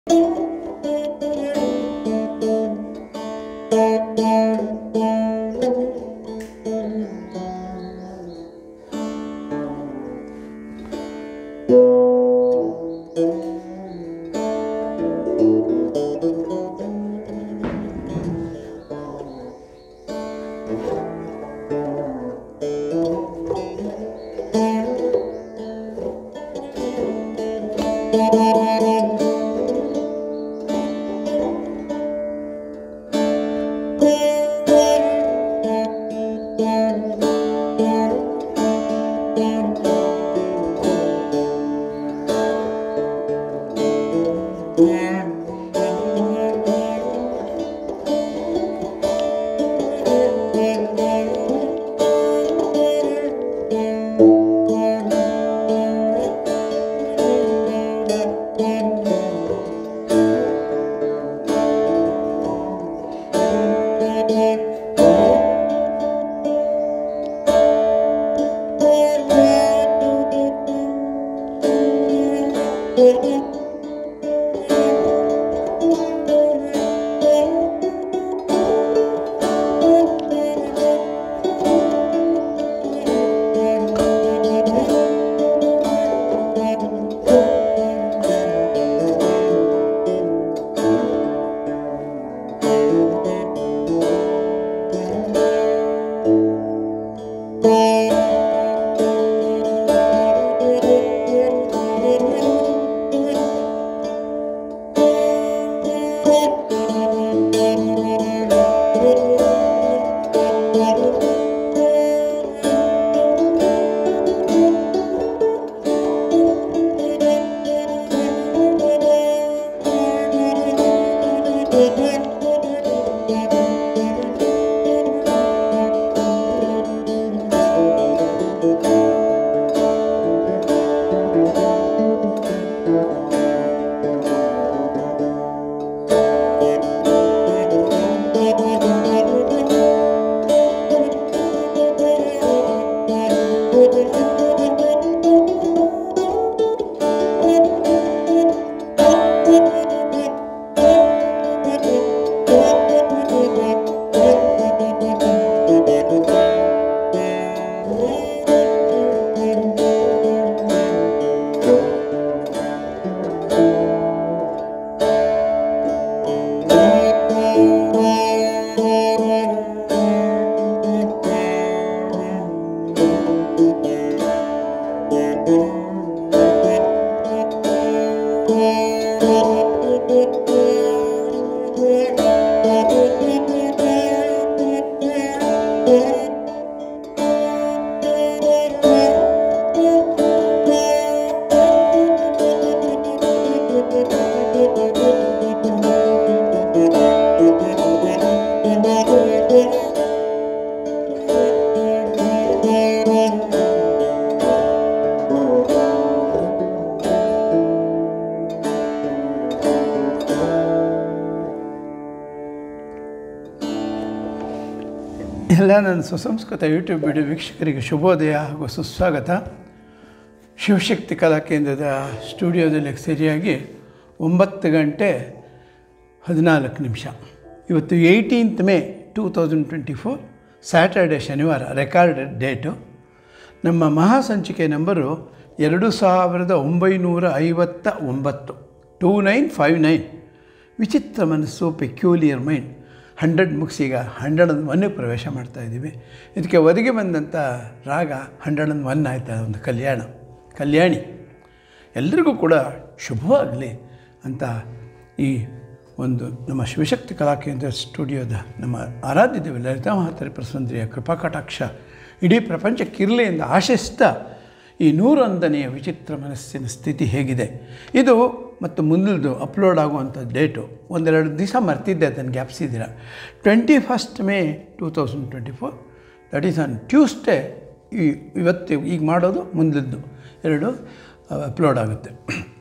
ಎಲ್ಲ ನನ್ನ ಸುಸಂಸ್ಕೃತ ಯೂಟ್ಯೂಬ್ ವಿಡಿಯೋ ವೀಕ್ಷಕರಿಗೆ ಶುಭೋದಯ ಹಾಗೂ ಸುಸ್ವಾಗತ ಶಿವಶಕ್ತಿ ಕಲಾ ಕೇಂದ್ರದ ಸ್ಟುಡಿಯೋದಲ್ಲಿ ಸರಿಯಾಗಿ ಒಂಬತ್ತು ಗಂಟೆ ಹದಿನಾಲ್ಕು ನಿಮಿಷ ಇವತ್ತು eighteenth May two thousand twenty four Saturday ಶನಿವಾರ ರೆಕಾರ್ಡೆಡ್ ಡೇಟು ನಮ್ಮ ಮಹಾಸಂಚಿಕೆ ನಂಬರು ಎರಡು ಸಾವಿರದ ಒಂಬೈನೂರ ಐವತ್ತ ಒಂಬತ್ತು ಟೂ ನೈನ್ ಫೈವ್ ನೈನ್ ವಿಚಿತ್ರ ಮನಸ್ಸು ಪೆಕ್ಯೂಲಿಯರ್ ಮೈಂಡ್ ಹಂಡ್ರೆಡ್ ಮುಗಿಸೀಗ ಹಂಡ್ರೆಡ್ ಅಂಡ್ ಒನ್ನಿಗೆ ಪ್ರವೇಶ ಮಾಡ್ತಾ ಇದ್ದೀವಿ ಇದಕ್ಕೆ ಒದಗಿ ಬಂದಂಥ ರಾಗ ಹಂಡ್ರೆಡ್ ಅಂಡ್ ಒನ್ ಆಯ್ತಾ ಒಂದು ಕಲ್ಯಾಣ ಕಲ್ಯಾಣಿ ಎಲ್ರಿಗೂ ಕೂಡ ಶುಭವಾಗಲಿ ಅಂತ ಈ ಒಂದು ನಮ್ಮ ಶಿವಶಕ್ತಿ ಕಲಾಕೇಂದ್ರ ಸ್ಟುಡಿಯೋದ ನಮ್ಮ ಆರಾಧ್ಯ ದೇವಿ ಲಲಿತಾ ಮಹಾತರಿ ಪ್ರಸಂದ್ರಿಯ ಕೃಪಾಕಟಾಕ್ಷ ಇಡೀ ಪ್ರಪಂಚಕ್ಕಿರಲಿ ಎಂದು ಆಶಿಸ್ತಾ ಈ ನೂರೊಂದನೆಯ ವಿಚಿತ್ರ ಮನಸ್ಸಿನ ಸ್ಥಿತಿ ಹೇಗಿದೆ ಇದು ಮತ್ತು ಮುಂದಿನದು ಅಪ್ಲೋಡ್ ಆಗುವಂಥ ಡೇಟು ಒಂದೆರಡು ದಿವಸ ಮರ್ತಿದ್ದೆ ಅದನ್ನು ಗ್ಯಾಪ್ಸಿದ್ದೀರ twenty first May two thousand twenty four that is on Tuesday ಈ ಇವತ್ತು ಈಗ ಮಾಡೋದು ಮುಂದಿದ್ದು ಎರಡು ಅಪ್ಲೋಡ್ ಆಗುತ್ತೆ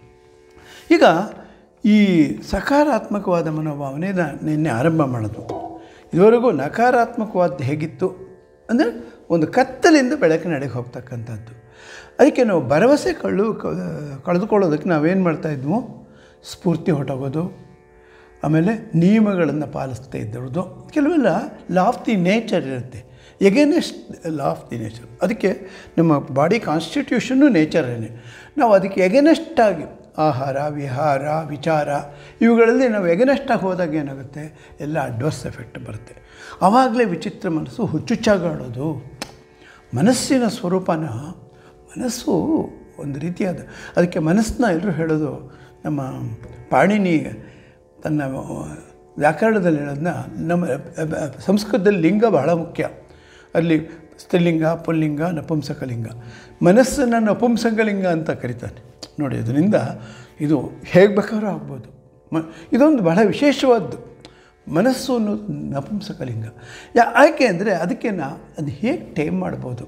ಈಗ ಈ ಸಕಾರಾತ್ಮಕವಾದ ಮನೋಭಾವನೆನ ನಿನ್ನೆ ಆರಂಭ ಮಾಡೋದು ಇದುವರೆಗೂ ನಕಾರಾತ್ಮಕವಾದ ಹೇಗಿತ್ತು ಅಂದರೆ ಒಂದು ಕತ್ತಲಿಂದ ಬೆಳಕಿನಡೆಗೆ ಹೋಗ್ತಕ್ಕಂಥದ್ದು ಅದಕ್ಕೆ ನಾವು ಭರವಸೆ ಕಳ್ಳು ಕ- ಕಳೆದುಕೊಳ್ಳೋದಕ್ಕೆ ನಾವೇನು ಮಾಡ್ತಾಯಿದ್ವು ಸ್ಫೂರ್ತಿ ಹೊಟ್ಟೋಗೋದು ಆಮೇಲೆ ನಿಯಮಗಳನ್ನು ಪಾಲಿಸ್ತಾ ಇದ್ದವ್ರದ್ದು ಕೆಲವೆಲ್ಲ ಲಾ ಆಫ್ ದಿ ನೇಚರ್ ಇರುತ್ತೆ against law of the nature ಅದಕ್ಕೆ ನಮ್ಮ ಬಾಡಿ ಕಾನ್ಸ್ಟಿಟ್ಯೂಷನ್ನು ನೇಚರೇನೆ ನಾವು ಅದಕ್ಕೆ ಎಗನೆಸ್ಟಾಗಿ ಆಹಾರ ವಿಹಾರ ವಿಚಾರ ಇವುಗಳಲ್ಲಿ ನಾವು ಎಗನೆಸ್ಟಾಗಿ ಹೋದಾಗ ಏನಾಗುತ್ತೆ ಎಲ್ಲ ಅಡ್ವರ್ಸ್ ಎಫೆಕ್ಟ್ ಬರುತ್ತೆ ಆವಾಗಲೇ ವಿಚಿತ್ರ ಮನಸ್ಸು ಹುಚ್ಚುಚ್ಚಾಗಾಡೋದು ಮನಸ್ಸಿನ ಸ್ವರೂಪನ ಮನಸ್ಸು ಒಂದು ರೀತಿಯಾದ ಅದಕ್ಕೆ ಮನಸ್ಸನ್ನ ಎಲ್ಲರೂ ಹೇಳೋದು ನಮ್ಮ ಪಾಣಿನಿ ತನ್ನ ವ್ಯಾಕರಣದಲ್ಲಿ ಹೇಳೋದನ್ನ ನಮ್ಮ ಸಂಸ್ಕೃತದಲ್ಲಿ ಲಿಂಗ ಬಹಳ ಮುಖ್ಯ ಅಲ್ಲಿ ಸ್ತ್ರೀಲಿಂಗ ಪುಲ್ಲಿಂಗ ನಪುಂಸಕಲಿಂಗ ಮನಸ್ಸನ್ನು ನಪುಂಸಕಲಿಂಗ ಅಂತ ಕರೀತಾನೆ ನೋಡಿ ಅದರಿಂದ ಇದು ಹೇಗೆ ಬೇಕಾದ್ರೂ ಆಗ್ಬೋದು ಮ ಇದೊಂದು ಬಹಳ ವಿಶೇಷವಾದ್ದು ಮನಸ್ಸು ಅನ್ನೋದು ನಪುಂಸಕಲಿಂಗ ಯಾಕೆ ಅಂದರೆ ಅದಕ್ಕೆ ನಾ ಅದು ಹೇಗೆ ಟೈಮ್ ಮಾಡ್ಬೋದು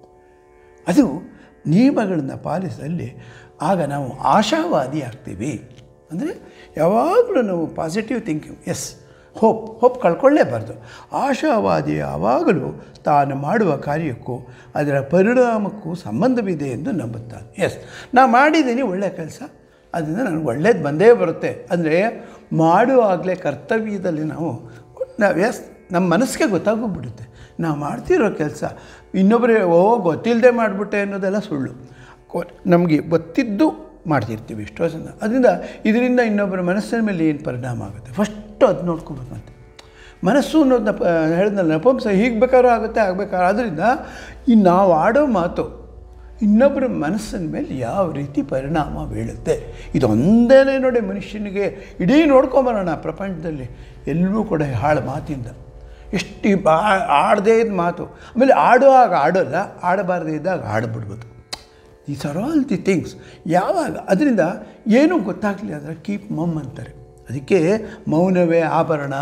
ಅದು ನಿಯಮಗಳನ್ನು ಪಾಲಿಸಲ್ಲಿ ಆಗ ನಾವು ಆಶಾವಾದಿ ಆಗ್ತೀವಿ ಅಂದರೆ ಯಾವಾಗಲೂ ನಾವು positive thinking yes hope hope ಕಳ್ಕೊಳ್ಳೇಬಾರ್ದು ಆಶಾವಾದಿ ಯಾವಾಗಲೂ ತಾನು ಮಾಡುವ ಕಾರ್ಯಕ್ಕೂ ಅದರ ಪರಿಣಾಮಕ್ಕೂ ಸಂಬಂಧವಿದೆ ಎಂದು ನಂಬುತ್ತಾನೆ ಎಸ್ ನಾ ಮಾಡಿದ್ದೀನಿ ಒಳ್ಳೆಯ ಕೆಲಸ ಅದರಿಂದ ನನಗೆ ಒಳ್ಳೇದು ಬಂದೇ ಬರುತ್ತೆ ಅಂದರೆ ಮಾಡುವಾಗಲೇ ಕರ್ತವ್ಯದಲ್ಲಿ ನಾವು ನಾವು ಎಸ್ ನಮ್ಮ ಮನಸ್ಸಿಗೆ ಗೊತ್ತಾಗೋಗ್ಬಿಡುತ್ತೆ ನಾವು ಮಾಡ್ತಿರೋ ಕೆಲಸ ಇನ್ನೊಬ್ಬರೇ ಓ ಗೊತ್ತಿಲ್ಲದೆ ಮಾಡಿಬಿಟ್ಟೆ ಅನ್ನೋದೆಲ್ಲ ಸುಳ್ಳು ಕೊ- ನಮಗೆ ಗೊತ್ತಿದ್ದು ಮಾಡ್ತಿರ್ತೀವಿ ಎಷ್ಟೋ ಜನ ಅದರಿಂದ ಇದರಿಂದ ಇನ್ನೊಬ್ಬರ ಮನಸ್ಸಿನ ಮೇಲೆ ಏನು ಪರಿಣಾಮ ಆಗುತ್ತೆ ಫಸ್ಟು ಅದು ನೋಡ್ಕೊಬೇಕಂತೆ ಮನಸ್ಸು ಅನ್ನೋದು ನಪ ಹೇಳಿದ್ನಲ್ಲ ನಪುಂಸ ಹೀಗೆ ಬೇಕಾದ್ರೂ ಆಗುತ್ತೆ ಆಗಬೇಕಾದ್ರೆ ಆದ್ದರಿಂದ ಈ ನಾವು ಆಡೋ ಮಾತು ಇನ್ನೊಬ್ಬರ ಮನಸ್ಸಿನ ಮೇಲೆ ಯಾವ ರೀತಿ ಪರಿಣಾಮ ಬೀಳುತ್ತೆ ಇದೊಂದೇ ನೋಡಿ ಮನುಷ್ಯನಿಗೆ ಇಡೀ ನೋಡ್ಕೊಂಬರೋಣ ಪ್ರಪಂಚದಲ್ಲಿ ಎಲ್ಲರೂ ಕೂಡ ಹಾಳು ಮಾತಿಂದ ಎಷ್ಟು ಈ ಬಾ ಆಡದೇ ಇದ್ದ ಮಾತು ಆಮೇಲೆ ಆಡುವಾಗ ಆಡೋಲ್ಲ ಆಡಬಾರ್ದೇ ಇದ್ದಾಗ ಆಡ್ಬಿಡ್ಬೋದು these are all the things ಯಾವಾಗ ಅದರಿಂದ ಏನೂ ಗೊತ್ತಾಗಲಿ ಅಂದರೆ ಕೀಪ್ ಮಮ್ ಅಂತಾರೆ ಅದಕ್ಕೆ ಮೌನವೇ ಆಭರಣ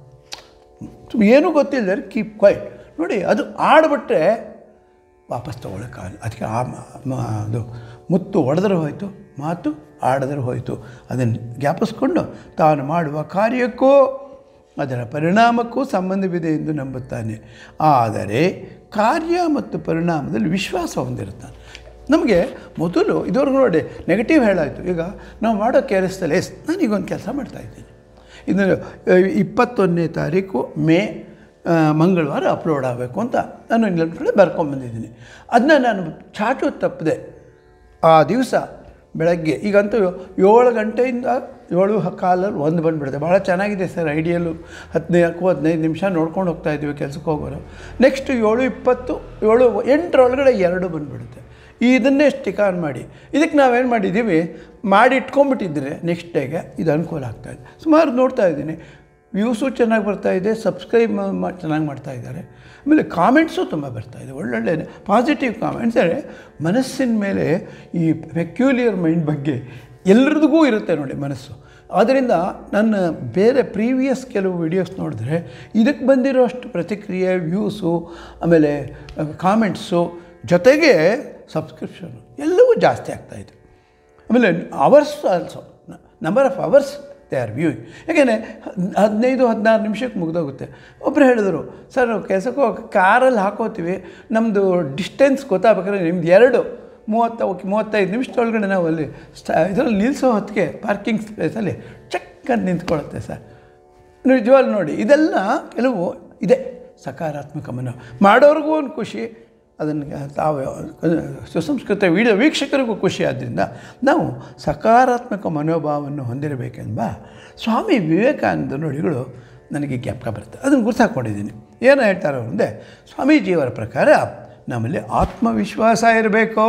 ಏನೂ ಗೊತ್ತಿಲ್ಲದೆ ಕೀಪ್ ಕ್ವೈಟ್ ನೋಡಿ ಅದು ಆಡ್ಬಿಟ್ರೆ ವಾಪಸ್ ತೊಗೊಳಕ್ಕಾಗಲ್ಲ ಅದಕ್ಕೆ ಆ ಮ- ಮ- ಅದು ಮುತ್ತು ಹೊಡೆದ್ರೆ ಹೋಯಿತು ಮಾತು ಆಡಿದ್ರೆ ಹೋಯಿತು ಅದನ್ನು ಜ್ಞಾಪಿಸ್ಕೊಂಡು ತಾನು ಮಾಡುವ ಕಾರ್ಯಕ್ಕೂ ಅದರ ಪರಿಣಾಮಕ್ಕೂ ಸಂಬಂಧವಿದೆ ಎಂದು ನಂಬುತ್ತಾನೆ ಆದರೆ ಕಾರ್ಯ ಮತ್ತು ಪರಿಣಾಮದಲ್ಲಿ ವಿಶ್ವಾಸ ಹೊಂದಿರುತ್ತಾನೆ ನಮಗೆ ಮೊದಲು ಇದುವರೆಗೂ ನೋಡಿ ನೆಗೆಟಿವ್ ಹೇಳಾಯಿತು ಈಗ ನಾವು ಮಾಡೋ ಕೆಲಸದಲ್ಲಿ ಎಸ್ ನಾನೀಗೊಂದು ಕೆಲಸ ಮಾಡ್ತಾಯಿದ್ದೀನಿ ಇದು ಆ, ಇಪ್ಪತ್ತೊಂದನೇ ತಾರೀಕು ಮೇ ಆ, ಮಂಗಳವಾರ ಅಪ್ಲೋಡ್ ಆಗಬೇಕು ಅಂತ ನಾನು ಇನ್ನೊಂದು ಕಡೆ ಬರ್ಕೊಂಬಂದಿದ್ದೀನಿ ಅದನ್ನ ನಾನು ಚಾಚು ತಪ್ಪದೆ ಆ ದಿವಸ ಬೆಳಗ್ಗೆ ಈಗಂತೂ ಏಳು ಗಂಟೆಯಿಂದ ಏಳು ಹ- ಕಾಲಲ್ಲಿ ಒಂದು ಬಂದುಬಿಡುತ್ತೆ ಭಾಳ ಚೆನ್ನಾಗಿದೆ ಸರ್ ಐಡಿಯಲ್ಲು ಹದಿನಾಲ್ಕು ಹದಿನೈದು ನಿಮಿಷ ನೋಡ್ಕೊಂಡು ಹೋಗ್ತಾ ಇದ್ದೀವಿ ಕೆಲ್ಸಕ್ಕೆ ಹೋಗೋರು ನೆಕ್ಸ್ಟ್ ಏಳು ಇಪ್ಪತ್ತು ಏಳು ಎಂಟರೊಳಗಡೆ ಎರಡು ಬಂದುಬಿಡುತ್ತೆ ಇದನ್ನೇ ಸ್ಟಿಕ್ ಆನ್ ಮಾಡಿ ಇದಕ್ಕೆ ನಾವೇನು ಮಾಡಿದ್ದೀವಿ ಮಾಡಿ ಇಟ್ಕೊಂಡ್ಬಿಟ್ಟಿದ್ರೆ ನೆಕ್ಸ್ಟ್ ಡೇಗೆ ಇದು ಅನುಕೂಲ ಆಗ್ತಾಯಿದೆ ಸುಮಾರು ನೋಡ್ತಾ ಇದ್ದೀನಿ ವ್ಯೂಸು ಚೆನ್ನಾಗಿ ಬರ್ತಾ ಇದೆ ಸಬ್ಸ್ಕ್ರೈಬ್ ಮಾ- ಚೆನ್ನಾಗಿ ಮಾಡ್ತಾ ಇದ್ದಾರೆ ಆಮೇಲೆ ಕಾಮೆಂಟ್ಸು ತುಂಬ ಬರ್ತಾ ಇದೆ ಒಳ್ಳೊಳ್ಳೆ ಪಾಸಿಟಿವ್ ಕಾಮೆಂಟ್ಸ್ ಅಂದರೆ ಮನಸ್ಸಿನ ಮೇಲೆ ಈ ಪೆಕ್ಯುಲಿಯರ್ ಮೈಂಡ್ ಬಗ್ಗೆ ಎಲ್ರಿಗೂ ಇರುತ್ತೆ ನೋಡಿ ಮನಸ್ಸು ಆದ್ದರಿಂದ ನನ್ನ ಬೇರೆ ಪ್ರೀವಿಯಸ್ ಕೆಲವು ವಿಡಿಯೋಸ್ ನೋಡಿದ್ರೆ ಇದಕ್ಕೆ ಬಂದಿರೋ ಅಷ್ಟು ಪ್ರತಿಕ್ರಿಯೆ ವ್ಯೂಸು ಆಮೇಲೆ ಕಾಮೆಂಟ್ಸು ಜೊತೆಗೆ ಸಬ್ಸ್ಕ್ರಿಪ್ಷನು ಎಲ್ಲವೂ ಜಾಸ್ತಿ ಆಗ್ತಾಯಿದೆ ಆಮೇಲೆ hours also number of hours they are viewing ಯಾಕೆಂದರೆ ಹದಿನೈದು ಹದಿನಾರು ನಿಮಿಷಕ್ಕೆ ಮುಗಿದೋಗುತ್ತೆ ಒಬ್ಬರು ಹೇಳಿದ್ರು ಸರ್ ನಾವು ಕೆಲಸಕ್ಕೆ ಹೋಗಿ ಕಾರಲ್ಲಿ ಹಾಕೋತೀವಿ ನಮ್ಮದು ಡಿಸ್ಟೆನ್ಸ್ ಗೊತ್ತಾಗ್ಬೇಕಾದ್ರೆ ನಿಮ್ದು ಎರಡು ಮೂವತ್ತ ಮೂವತ್ತೈದು ನಿಮಿಷದೊಳಗಡೆ ನಾವು ಅಲ್ಲಿ ಸ್ಟಾ ಇದರಲ್ಲಿ ನಿಲ್ಲಿಸೋ ಹೊತ್ತಿಗೆ ಪಾರ್ಕಿಂಗ್ ಸ್ಪೇಸಲ್ಲಿ ಚಕ್ ಅಂತ ನಿಂತ್ಕೊಳ್ಳುತ್ತೆ ಸರ್ ನಿಜವಾಗ್ಲೂ ನೋಡಿ ಇದೆಲ್ಲ ಕೆಲವು ಇದೆ ಸಕಾರಾತ್ಮಕ ಮನೋ ಮಾಡೋರಿಗೂ ಒಂದು ಖುಷಿ ಅದನ್ನು ತಾವು ಸುಸಂಸ್ಕೃತ ವಿಡಿಯೋ ವೀಕ್ಷಕರಿಗೂ ಖುಷಿ ಆದ್ದರಿಂದ ನಾವು ಸಕಾರಾತ್ಮಕ ಮನೋಭಾವವನ್ನು ಹೊಂದಿರಬೇಕೆಂಬ ಸ್ವಾಮಿ ವಿವೇಕಾನಂದ ನುಡಿಗಳು ನನಗೆ ಜ್ಞಾಪಕ ಬರುತ್ತೆ ಅದನ್ನು ಗುರ್ತಾಕೊಂಡಿದ್ದೀನಿ ಏನು ಹೇಳ್ತಾರೆ ಅವರು ಅಂದರೆ ಸ್ವಾಮೀಜಿಯವರ ಪ್ರಕಾರ ನಮ್ಮಲ್ಲಿ ಆತ್ಮವಿಶ್ವಾಸ ಇರಬೇಕೋ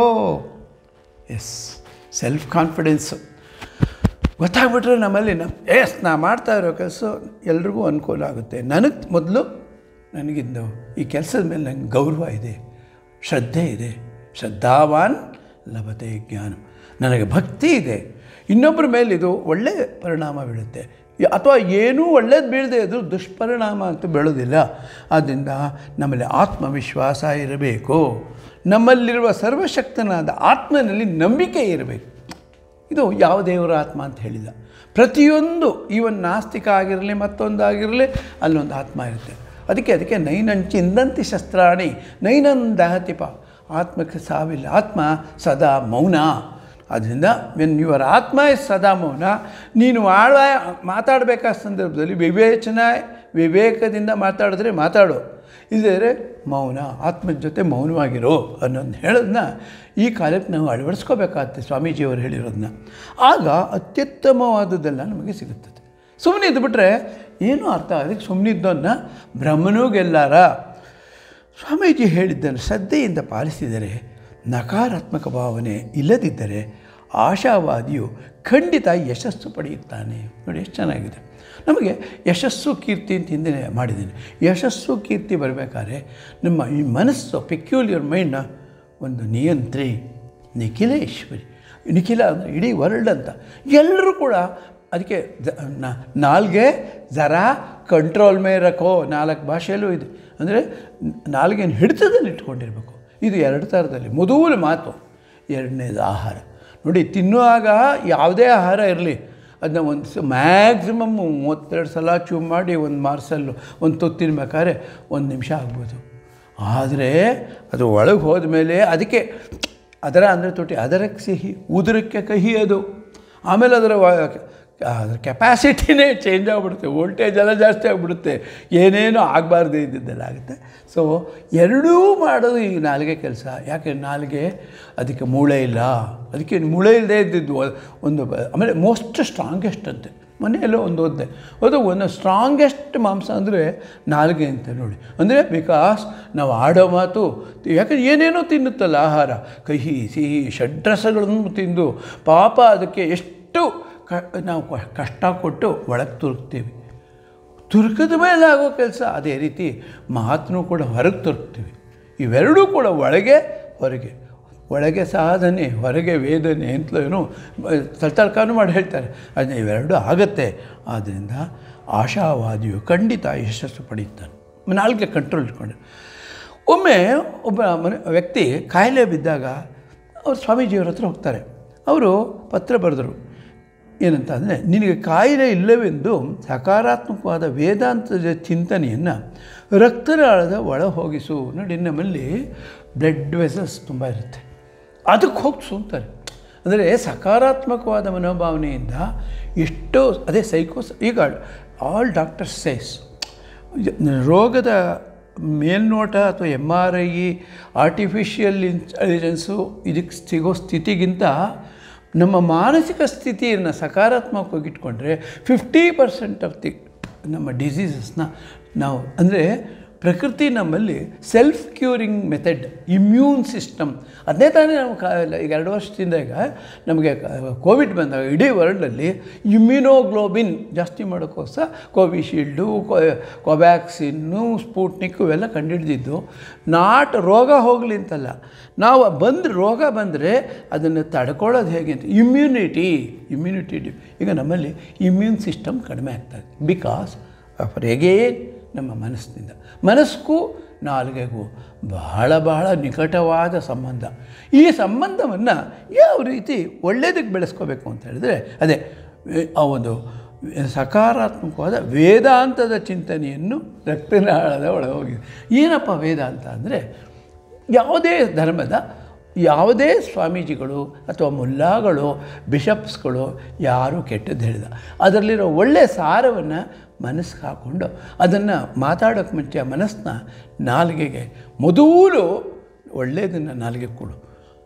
ಎಸ್ ಸೆಲ್ಫ್ ಕಾನ್ಫಿಡೆನ್ಸು ಗೊತ್ತಾಗ್ಬಿಟ್ರೆ ನಮ್ಮಲ್ಲಿ ನಮ್ಮ ಎಸ್ ನಾ ಮಾಡ್ತಾ ಇರೋ ಕೆಲಸ ಎಲ್ರಿಗೂ ಅನುಕೂಲ ಆಗುತ್ತೆ ನನಗೆ ಮೊದಲು ನನಗಿಂದು ಈ ಕೆಲಸದ ಮೇಲೆ ನಂಗೆ ಗೌರವ ಇದೆ ಶ್ರದ್ಧೆ ಇದೆ ಶ್ರದ್ಧಾವಾನ್ ಲಭತೆ ಜ್ಞಾನ ನನಗೆ ಭಕ್ತಿ ಇದೆ ಇನ್ನೊಬ್ಬರ ಮೇಲೆ ಇದು ಒಳ್ಳೆಯ ಪರಿಣಾಮ ಬೀಳುತ್ತೆ ಯ- ಅಥವಾ ಏನೂ ಒಳ್ಳೇದು ಬೀಳದೆ ಅದು ದುಷ್ಪರಿಣಾಮ ಅಂತ ಬೀಳೋದಿಲ್ಲ ಆದ್ದರಿಂದ ನಮ್ಮಲ್ಲಿ ಆತ್ಮವಿಶ್ವಾಸ ಇರಬೇಕು ನಮ್ಮಲ್ಲಿರುವ ಸರ್ವಶಕ್ತನಾದ ಆತ್ಮನಲ್ಲಿ ನಂಬಿಕೆ ಇರಬೇಕು ಇದು ಯಾವ ದೇವರ ಆತ್ಮ ಅಂತ ಹೇಳಿದ ಪ್ರತಿಯೊಂದು ಈವನ್ ನಾಸ್ತಿಕ ಆಗಿರಲಿ ಮತ್ತೊಂದು ಆಗಿರಲಿ ಅಲ್ಲೊಂದು ಆತ್ಮ ಇರುತ್ತೆ ಅದಕ್ಕೆ ಅದಕ್ಕೆ ನೈನಂಚಿಂದಂತಿ ಶಸ್ತ್ರಾಣಿ ನೈನಂದಹತಿಪ ಆತ್ಮಕ್ಕೆ ಸಾವಿಲ್ಲ ಆತ್ಮ ಸದಾ ಮೌನ ಆದ್ದರಿಂದ ವೆನ್ ಯುವರ್ ಆತ್ಮ ಇಸ್ ಸದಾ ಮೌನ ನೀನು ಆಳ ಮಾತಾಡಬೇಕಾದ ಸಂದರ್ಭದಲ್ಲಿ ವಿವೇಚನ ವಿವೇಕದಿಂದ ಮಾತಾಡಿದ್ರೆ ಮಾತಾಡು ಇಲ್ಲದೇ ಮೌನ ಆತ್ಮದ ಜೊತೆ ಮೌನವಾಗಿರೋ ಅನ್ನೋದನ್ನ ಹೇಳೋದನ್ನ ಈ ಕಾಲಕ್ಕೆ ನಾವು ಅಳವಡಿಸ್ಕೋಬೇಕಾಗತ್ತೆ ಸ್ವಾಮೀಜಿಯವರು ಹೇಳಿರೋದನ್ನ ಆಗ ಅತ್ಯುತ್ತಮವಾದದ್ದೆಲ್ಲ ನಮಗೆ ಸಿಗುತ್ತದೆ ಸುಮ್ಮನೆ ಇದ್ಬಿಟ್ರೆ ಏನೂ ಅರ್ಥ ಅದಕ್ಕೆ ಸುಮ್ಮನಿದ್ದನ್ನ ಬ್ರಹ್ಮನೂ ಗೆಲ್ಲಾರ ಸ್ವಾಮೀಜಿ ಹೇಳಿದ್ದನ್ನು ಶ್ರದ್ಧೆಯಿಂದ ಪಾಲಿಸಿದರೆ ನಕಾರಾತ್ಮಕ ಭಾವನೆ ಇಲ್ಲದಿದ್ದರೆ ಆಶಾವಾದಿಯು ಖಂಡಿತ ಯಶಸ್ಸು ಪಡೆಯುತ್ತಾನೆ ನೋಡಿ ಎಷ್ಟು ಚೆನ್ನಾಗಿದೆ ನಮಗೆ ಯಶಸ್ಸು ಕೀರ್ತಿ ಅಂತ ಹಿಂದೆ ಮಾಡಿದ್ದೀನಿ ಯಶಸ್ಸು ಕೀರ್ತಿ ಬರಬೇಕಾದ್ರೆ ನಮ್ಮ ಈ ಮನಸ್ಸು ಪೆಕ್ಯುಲಿಯರ್ ಮೈಂಡ್ನ ಒಂದು ನಿಯಂತ್ರಿ ನಿಖಿಲೇಶ್ವರಿ ನಿಖಿಲ ಅಂದರೆ ಇಡೀ ವರ್ಲ್ಡ್ ಅಂತ ಎಲ್ಲರೂ ಕೂಡ ಅದಕ್ಕೆ ದ- ನ- ನಾಲ್ಗೆ ಜರ ಕಂಟ್ರೋಲ್ ಮೇ ರಖೋ ನಾಲ್ಕು ಭಾಷೆಯಲ್ಲೂ ಇದೆ ಅಂದರೆ ನಾಲ್ಗೆನ ಹಿಡಿತದಲ್ಲಿ ಇಟ್ಕೊಂಡಿರಬೇಕು ಇದು ಎರಡು ಥರದಲ್ಲಿ ಮೊದಲು ಮಾತು ಎರಡನೇದು ಆಹಾರ ನೋಡಿ ತಿನ್ನುವಾಗ ಯಾವುದೇ ಆಹಾರ ಇರಲಿ ಅದನ್ನ ಒಂದು ಸ ಮ್ಯಾಕ್ಸಿಮಮ್ ಮೂವತ್ತೆರಡು ಸಲ ಚೂ ಮಾಡಿ ಒಂದು ಮಾರ್ಸಲ್ಲು ಒಂದು ತುತ್ತು ತಿನ್ಬೇಕಾದ್ರೆ ಒಂದು ನಿಮಿಷ ಆಗ್ಬೋದು ಆದರೆ ಅದು ಒಳಗೆ ಹೋದ ಮೇಲೆ ಅದಕ್ಕೆ ಅದರ ಅಂದರೆ ತೊಟ್ಟಿ ಅದರಕ್ಕೆ ಸಿಹಿ ಉದುರಕ್ಕೆ ಕಹಿ ಅದು ಆಮೇಲೆ ಅದರ ವ- ಅದ್ರ ಕೆಪಾಸಿಟಿನೇ ಚೇಂಜ್ ಆಗಿಬಿಡುತ್ತೆ ವೋಲ್ಟೇಜ್ ಎಲ್ಲ ಜಾಸ್ತಿ ಆಗಿಬಿಡುತ್ತೆ ಏನೇನು ಆಗಬಾರ್ದು ಇದ್ದಿದ್ದೆಲ್ಲ ಆಗುತ್ತೆ ಸೊ ಎರಡೂ ಮಾಡೋದು ಈ ನಾಲಿಗೆ ಕೆಲಸ ಯಾಕೆ ನಾಲಿಗೆ ಅದಕ್ಕೆ ಮೂಳೆ ಇಲ್ಲ ಅದಕ್ಕೆ ಮೂಳೆ ಇಲ್ಲದೆ ಇದ್ದಿದ್ದು ಒ- ಒಂದು ಬ- ಆಮೇಲೆ ಮೋಸ್ಟ್ ಸ್ಟ್ರಾಂಗೆಸ್ಟ್ ಅಂತೆ ಮನೆಯಲ್ಲೋ ಒಂದು ಓದಿದೆ ಅದು ಒಂದು ಸ್ಟ್ರಾಂಗೆಸ್ಟ್ ಮಾಂಸ ಅಂದರೆ ನಾಲಿಗೆ ಅಂತ ನೋಡಿ ಅಂದರೆ ಬಿಕಾಸ್ ನಾವು ಆಡೋ ಮಾತು ಯಾಕಂದ್ರೆ ಏನೇನೋ ತಿನ್ನುತ್ತಲ್ಲ ಆಹಾರ ಕಹಿ ಸಿಹಿ ಷಡ್ರಸಗಳನ್ನು ತಿಂದು ಪಾಪ ಅದಕ್ಕೆ ಎಷ್ಟು ಕ ನಾವು ಕ- ಕಷ್ಟ ಕೊಟ್ಟು ಒಳಗೆ ತುರುಕ್ತೀವಿ ತುರುಕದ ಮೇಲೆ ಆಗೋ ಕೆಲಸ ಅದೇ ರೀತಿ ಮಾತನ್ನು ಕೂಡ ಹೊರಗೆ ತುರುಕ್ತೀವಿ ಇವೆರಡೂ ಕೂಡ ಒಳಗೆ ಹೊರಗೆ ಒಳಗೆ ಸಾಧನೆ ಹೊರಗೆ ವೇದನೆ ಅಂತಲೂ ಏನೋ ತಳ್ತಳ್ಕಾನು ಮಾಡಿ ಹೇಳ್ತಾರೆ ಅದನ್ನ ಇವೆರಡೂ ಆಗತ್ತೆ ಆದ್ದರಿಂದ ಆಶಾವಾದಿಯು ಖಂಡಿತ ಯಶಸ್ಸು ಪಡೆಯುತ್ತಾನೆ ನಾಲ್ಗೆ ಕಂಟ್ರೋಲ್ ಇಟ್ಕೊಂಡು ಒಮ್ಮೆ ಒಬ್ಬ ಮನೆ ವ್ಯಕ್ತಿ ಕಾಯಿಲೆ ಬಿದ್ದಾಗ ಅವ್ರು ಸ್ವಾಮೀಜಿಯವ್ರ ಹತ್ರ ಹೋಗ್ತಾರೆ ಅವರು ಪತ್ರ ಬರೆದರು ಏನಂತ ಅಂದರೆ ನಿನಗೆ ಕಾಯಿಲೆ ಇಲ್ಲವೆಂದು ಸಕಾರಾತ್ಮಕವಾದ ವೇದಾಂತದ ಚಿಂತನೆಯನ್ನು ರಕ್ತನಾಳದ ಒಳ ಹೋಗಿಸು ನೋಡಿ ನಮ್ಮಲ್ಲಿ ಬ್ಲಡ್ ವೆಸಲ್ಸ್ ತುಂಬ ಇರುತ್ತೆ ಅದಕ್ಕೆ ಹೋಗಿಸು ಅಂತಾರೆ ಅಂದರೆ ಸಕಾರಾತ್ಮಕವಾದ ಮನೋಭಾವನೆಯಿಂದ ಎಷ್ಟೋ ಅದೇ ಸೈಕೋಸ್ ಈಗ ಆಲ್ ಡಾಕ್ಟರ್ಸ್ ಸೈಸ್ ರೋಗದ ಮೇಲ್ನೋಟ ಅಥವಾ M R I artificial intelligence ಇದಕ್ಕೆ ಸಿಗೋ ಸ್ಥಿತಿಗಿಂತ ನಮ್ಮ ಮಾನಸಿಕ ಸ್ಥಿತಿಯನ್ನು ಸಕಾರಾತ್ಮಕವಾಗಿ ಇಟ್ಕೊಂಡ್ರೆ ಫಿಫ್ಟಿ ಪರ್ಸೆಂಟ್ ಆಫ್ ದಿ ನಮ್ಮ ಡಿಸೀಸಸ್ನ ನಾವು ಅಂದರೆ ಪ್ರಕೃತಿ ನಮ್ಮಲ್ಲಿ self curing method immune system ಅದನ್ನೇ ತಾನೇ ನಾವು ಕಾ ಈಗ ಎರಡು ವರ್ಷದಿಂದ ಈಗ ನಮಗೆ ಕೋವಿಡ್ ಬಂದಾಗ ಇಡೀ ವರ್ಲ್ಡಲ್ಲಿ ಇಮ್ಯುನೋಗ್ಲೋಬಿನ್ ಜಾಸ್ತಿ ಮಾಡೋಕ್ಕೋಸ್ಕರ ಕೋವಿಶೀಲ್ಡು ಕೋವ್ಯಾಕ್ಸಿನ್ನು ಸ್ಪೂಟ್ನಿಕ್ ಇವೆಲ್ಲ ಕಂಡುಹಿಡಿದಿದ್ದು ನಾಟ್ ರೋಗ ಹೋಗಲಿ ಅಂತಲ್ಲ ನಾವು ಬಂದು ರೋಗ ಬಂದರೆ ಅದನ್ನು ತಡ್ಕೊಳ್ಳೋದು ಹೇಗೆ ಅಂತ ಇಮ್ಯುನಿಟಿ ಇಮ್ಯುನಿಟಿ ಈಗ ನಮ್ಮಲ್ಲಿ ಇಮ್ಯೂನ್ ಸಿಸ್ಟಮ್ ಕಡಿಮೆ ಆಗ್ತದೆ ಬಿಕಾಸ್ ಫಾರ್ ಎಗೇನ್ ನಮ್ಮ ಮನಸ್ಸಿನಿಂದ ಮನಸ್ಸಿಗೂ ನಾಲ್ಗೆಗೂ ಬಹಳ ಬಹಳ ನಿಕಟವಾದ ಸಂಬಂಧ ಈ ಸಂಬಂಧವನ್ನು ಯಾವ ರೀತಿ ಒಳ್ಳೆಯದಕ್ಕೆ ಬೆಳೆಸ್ಕೋಬೇಕು ಅಂತ ಹೇಳಿದ್ರೆ ಅದೇ ವೆ- ಆ ಒಂದು ಸಕಾರಾತ್ಮಕವಾದ ವೇದಾಂತದ ಚಿಂತನೆಯನ್ನು ರಕ್ತನಾಳದ ಒಳಗೆ ಹೋಗಿದೆ ಏನಪ್ಪ ವೇದಾಂತ ಅಂದರೆ ಯಾವುದೇ ಧರ್ಮದ ಯಾವುದೇ ಸ್ವಾಮೀಜಿಗಳು ಅಥವಾ ಮುಲ್ಲಾಗಳು ಬಿಷಪ್ಸ್ಗಳು ಯಾರೂ ಕೆಟ್ಟದ್ದು ಹೇಳಿದ ಅದರಲ್ಲಿರೋ ಒಳ್ಳೆಯ ಸಾರವನ್ನು ಮನಸ್ಸಿಗೆ ಹಾಕ್ಕೊಂಡು ಅದನ್ನು ಮಾತಾಡೋಕ್ಕೆ ಮುಂಚೆ ಆ ಮನಸ್ಸನ್ನ ನಾಲಿಗೆಗೆ ಮೊದಲು ಒಳ್ಳೆಯದನ್ನು ನಾಲಿಗೆ ಕೊಡು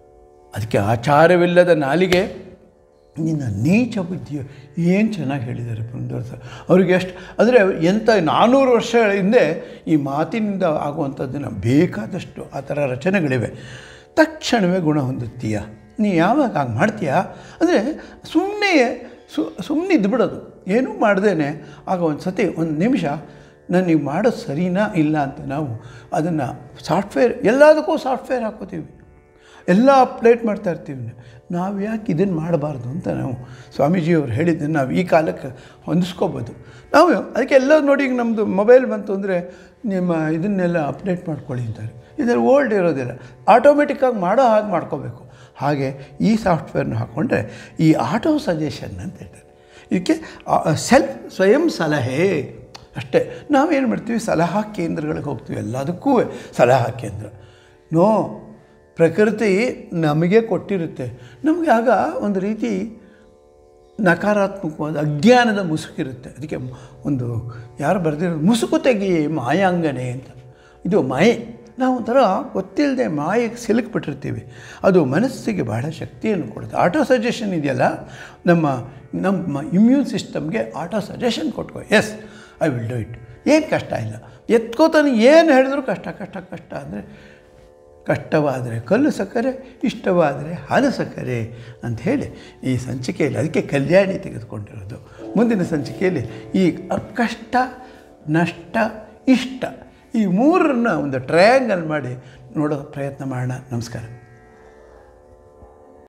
ಅದಕ್ಕೆ ಆಚಾರವಿಲ್ಲದ ನಾಲಿಗೆ ನಿನ್ನ ನೀಚ ಬುದ್ಧಿಯು ಏನು ಚೆನ್ನಾಗಿ ಹೇಳಿದ್ದಾರೆ ಪುರಂದರ ಸರ್ ಅವ್ರಿಗೆ ಎಷ್ಟು ಅಂದರೆ ಎಂಥ ನಾನ್ನೂರು ವರ್ಷಗಳ ಹಿಂದೆ ಈ ಮಾತಿನಿಂದ ಆಗುವಂಥದ್ದನ್ನು ಬೇಕಾದಷ್ಟು ಆ ಥರ ರಚನೆಗಳಿವೆ ತಕ್ಷಣವೇ ಗುಣ ಹೊಂದುತ್ತೀಯ ನೀ ಯಾವಾಗ ಹಾಗೆ ಮಾಡ್ತೀಯಾ ಅಂದರೆ ಸುಮ್ಮನೆ ಸು ಸುಮ್ಮನೆ ಇದ್ಬಿಡೋದು ಏನೂ ಮಾಡ್ದೇನೆ ಆಗ ಒಂದು ಸತಿ ಒಂದು ನಿಮಿಷ ನನಗೆ ಮಾಡೋದು ಸರಿನಾ ಇಲ್ಲ ಅಂತ ನಾವು ಅದನ್ನು ಸಾಫ್ಟ್ವೇರ್ ಎಲ್ಲದಕ್ಕೂ ಸಾಫ್ಟ್ವೇರ್ ಹಾಕೋತೀವಿ ಎಲ್ಲ ಅಪ್ಡೇಟ್ ಮಾಡ್ತಾ ಇರ್ತೀವಿ ನಾವು ಯಾಕೆ ಇದನ್ನು ಮಾಡಬಾರ್ದು ಅಂತ ನಾವು ಸ್ವಾಮೀಜಿಯವರು ಹೇಳಿದ್ದನ್ನು ನಾವು ಈ ಕಾಲಕ್ಕೆ ಹೊಂದಿಸ್ಕೋಬೋದು ನಾವು ಅದಕ್ಕೆ ಎಲ್ಲ ನೋಡಿ ಈಗ ನಮ್ಮದು ಮೊಬೈಲ್ ಬಂತು ಅಂದರೆ ನಿಮ್ಮ ಇದನ್ನೆಲ್ಲ ಅಪ್ಡೇಟ್ ಮಾಡ್ಕೊಳ್ಳಿ ಅಂತಾರೆ ಇದರಲ್ಲಿ ಓಲ್ಡ್ ಇರೋದಿಲ್ಲ ಆಟೋಮೆಟಿಕ್ಕಾಗಿ ಮಾಡೋ ಹಾಗೆ ಮಾಡ್ಕೋಬೇಕು ಹಾಗೆ ಈ ಸಾಫ್ಟ್ವೇರ್ನ ಹಾಕ್ಕೊಂಡ್ರೆ ಈ ಆಟೋ ಸಜೆಷನ್ ಅಂತ ಹೇಳ್ತಾರೆ ಇದಕ್ಕೆ ಸೆಲ್ಫ್ ಸ್ವಯಂ ಸಲಹೆ ಅಷ್ಟೇ ನಾವೇನು ಮಾಡ್ತೀವಿ ಸಲಹಾ ಕೇಂದ್ರಗಳಿಗೆ ಹೋಗ್ತೀವಿ ಎಲ್ಲದಕ್ಕೂ ಸಲಹಾ ಕೇಂದ್ರ ನೋ ಪ್ರಕೃತಿ ನಮಗೆ ಕೊಟ್ಟಿರುತ್ತೆ ನಮಗೆ ಆಗ ಒಂದು ರೀತಿ ನಕಾರಾತ್ಮಕವಾದ ಅಜ್ಞಾನದ ಮುಸುಕಿರುತ್ತೆ ಅದಕ್ಕೆ ಒಂದು ಯಾರು ಬರೆದಿರೋದು ಮುಸುಕು ತೆಗಿ ಮಾಯಾಂಗನೆ ಅಂತ ಇದು ಮಾಯೆ ನಾವು ಒಂಥರ ಗೊತ್ತಿಲ್ಲದೆ ಮಾಯೆಗೆ ಸಿಲುಕ್ಬಿಟ್ಟಿರ್ತೀವಿ ಅದು ಮನಸ್ಸಿಗೆ ಬಹಳ ಶಕ್ತಿಯನ್ನು ಕೊಡುತ್ತೆ ಆಟೋ ಸಜೆಷನ್ ಇದೆಯಲ್ಲ ನಮ್ಮ ನಮ್ಮ ಇಮ್ಯೂನ್ ಸಿಸ್ಟಮ್ಗೆ ಆಟೋ ಸಜೆಷನ್ ಕೊಟ್ಕೋ yes I will do it ಏನು ಕಷ್ಟ ಇಲ್ಲ ಎತ್ಕೋತಾನೆ ಏನು ಹೇಳಿದ್ರು ಕಷ್ಟ ಕಷ್ಟ ಕಷ್ಟ ಅಂದರೆ ಕಷ್ಟವಾದರೆ ಕಲ್ಲು ಸಕ್ಕರೆ ಇಷ್ಟವಾದರೆ ಹಾಲು ಸಕ್ಕರೆ ಅಂತ ಹೇಳಿ ಈ ಸಂಚಿಕೆಯಲ್ಲಿ ಅದಕ್ಕೆ ಕಲ್ಯಾಣಿ ತೆಗೆದುಕೊಂಡಿರೋದು ಮುಂದಿನ ಸಂಚಿಕೆಯಲ್ಲಿ ಈ ಕಷ್ಟ ನಷ್ಟ ಇಷ್ಟ ಈ ಮೂರನ್ನ ಒಂದು ಟ್ರಯಾಂಗಲ್ ಮಾಡಿ ನೋಡೋ ಪ್ರಯತ್ನ ಮಾಡೋಣ ನಮಸ್ಕಾರ